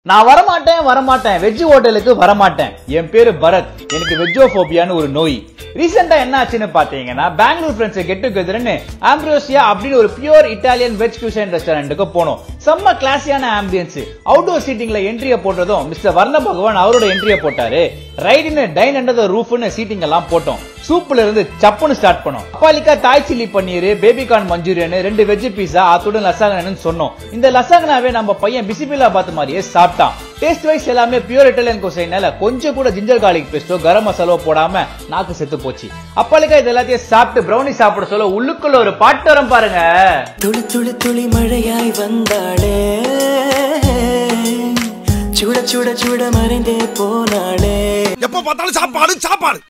நான் வரமாட்டேன் வரமாட்டேன் வெஜ் ஹோட்டலுக்கு வரமாட்டேன் என் பேரு பரத் எனக்கு வெஜ்ஜோபோபியான்னு ஒரு நோய் ரீசெண்டா என்ன ஆச்சுன்னு பாத்தீங்கன்னா பெங்களூர் ஃப்ரெண்ட்ஸ் கெட் டுகெதர்னு ஆம்பிரோசியா அப்படின்னு ஒரு பியூர் இட்டாலியன் வெஜ் குசைன் ரெஸ்டாரண்ட்டுக்கு போனோம் செம்ம கிளாஸியான ஆம்பியன்ஸ் அவுட்டோர் சீட்டிங்ல என்ட்ரியை போட்டதும் மிஸ்டர் வர்ண பகவான் அவரோட என்ட்ரியை போட்டாரு ரைடுன்னு டைன் அண்டர் த ரூஃப்னு சீட்டிங் எல்லாம் போட்டோம் சூப்ல இருந்து சப்புன்னு ஸ்டார்ட் பண்ணோம் அப்பாலிக்கா Thai chilli paneer baby corn manchurian ரெண்டு வெஜ் பீஸா அத்துடன் லசாகனு சொன்னோம் இந்த லசாகனாவே நம்ம பையன் பிசிபிலா பார்த்த மாதிரியே சாப்பிட்டான் டேஸ்ட் வைஸ் எல்லாமே பியூர் இட்டாலியன் குசைனால கொஞ்சம் கூட ஜிஞ்சர் கார்லிக் பேஸ்டோ கரம் மசாலோ போடாம நாக்கு செத்து போச்சு அப்பாலிக்கா இது எல்லாத்தையும் சாப்பிட்டு ப்ரௌனி சாப்பிட சொல்ல உள்ளுக்குள்ள ஒரு பாட்டு வரும் பாருங்க துளி துளி துளி மழையாய் வந்தாளே சுட சுட சுட மறைந்தே போனாளே எப்ப பார்த்தாலும் சாப்பாடு சாப்பாடு